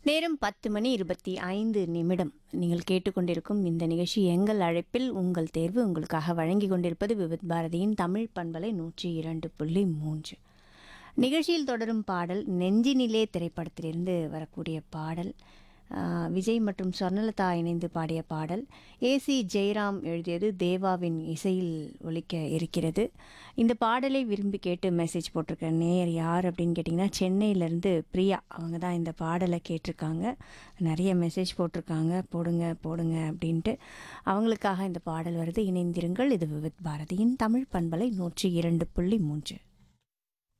நேரம் பத்து மணி இருபத்தி ஐந்து நிமிடம் நீங்கள் கேட்டுக்கொண்டிருக்கும் இந்த நிகழ்ச்சி எங்கள் அழைப்பில் உங்கள் தேர்வு உங்களுக்காக வழங்கி கொண்டிருப்பது விவித் பாரதியின் தமிழ் பண்பலை நூற்றி இரண்டு புள்ளி மூன்று நிகழ்ச்சியில் தொடரும் பாடல் நெஞ்சினிலே திரைப்படத்திலிருந்து வரக்கூடிய பாடல் ஆஹ், விஜய் மற்றும் சொர்ணலதா இணைந்து பாடிய பாடல் ஏசி ஜெயராம் எழுதியது தேவாவின் இசையில் ஒலிக்க இருக்கிறது இந்த பாடலை விரும்பி கேட்டு மெசேஜ் போட்டிருக்க நேயர் யார் அப்படின்னு கேட்டிங்கன்னா சென்னையிலேருந்து பிரியா அவங்க தான் இந்த பாடலை கேட்டிருக்காங்க நிறைய மெசேஜ் போட்டிருக்காங்க போடுங்க போடுங்க அப்படின்ட்டு அவங்களுக்காக இந்த பாடல் வருது இணைந்திருங்கள் இது விவித் பாரதியின் தமிழ் பண்பலை நூற்றி இரண்டு புள்ளி மூன்று